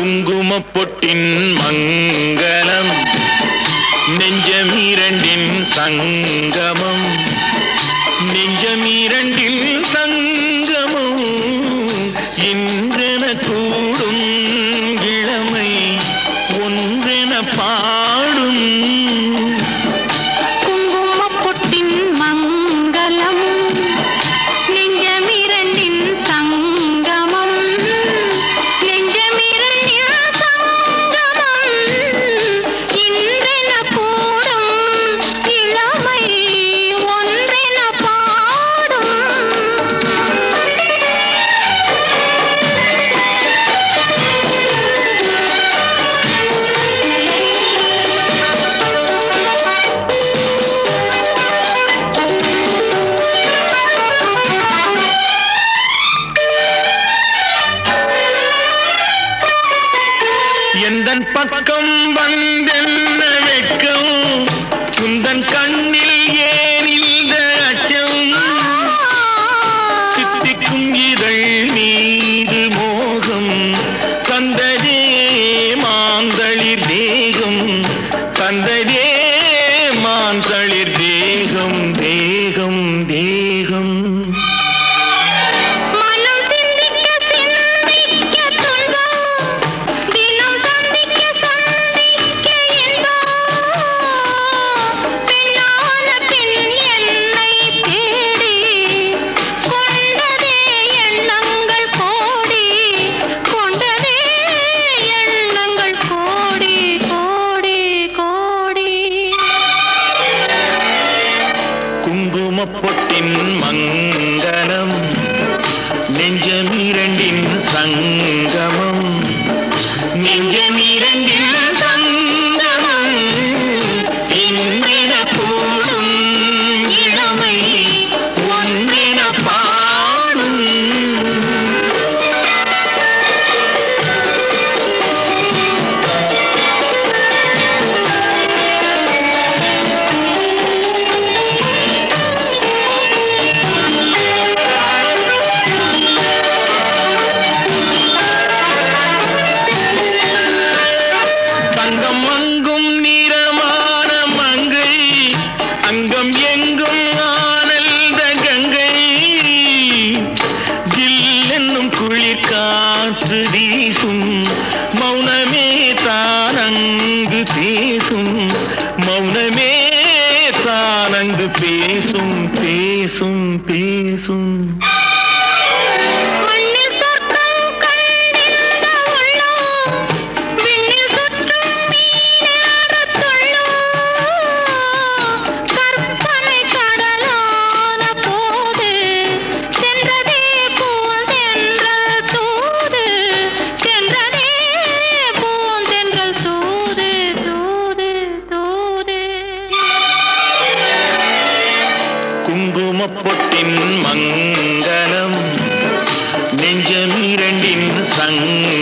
குங்குமப் பொட்டின் மங்களம் நெஞ்சமீரண்டின் சங்கமம் நெஞ்சமீரண்டில் சங்கமம் இன்றென கூடும் இளமை ஒன்றென பாடும் குங்குமப் பொட்டின் மங்களம் நெஞ்சமிரண்டின் சங்கமம் நெஞ்சமிரண்டின் சங்கமம் இன்றென கூடும் இளமை ஒன்றென பாடும் எந்தன் பக்கம் வந்தென்ன வெட்கம் குந்தன் கண்ணில் ஏன் இந்த அச்சம் தித்திக்கும் இதழ் மீது மோகம் தந்ததே மாந்தளிர் தேகம் தந்ததே மாந்தளிர் தேகம் தேகம் தேகம் மனம் சிந்திக்க சிந்திக்க துன்பம் தினம் சந்திக்க சந்திக்க இன்பம் பெண்ணான பெண் என்னை தேடி கொண்டதே எண்ணங்கள் கோடி கொண்டதே எண்ணங்கள் கோடி கோடி கோடி குங்குமப் பொட்டின் மங்களம் நெஞ்சமிரண்டின் சங்கமம் நெஞ்சமிரண்டின் சங்கமம் இன்றென கூடும் இளமை ஒன்றென பாடும் தங்கம் அங்கும் நிறமான மங்கை அங்கம் எங்கும் ஆனந்த கங்கை ஜில் என்னும் குளிர் காற்று வீசும் மௌனமே தானங்கு பேசும் மௌனமே தானங்கு பேசும் பேசும் பேசும் மண்ணில் சொர்க்கம் கண்டிருந்த உள்ளம் விண்ணில் சுற்றும் மீனாகத் துள்ளும். கற்பனை கடலான போது சென்றதே பூந்தென்றல் தூது சென்றதே பூந்தென்றல் தூது தூது தூது குங்குமப் பொட்டின் மங்களம் நெஞ்சமிரண்டின் சங்க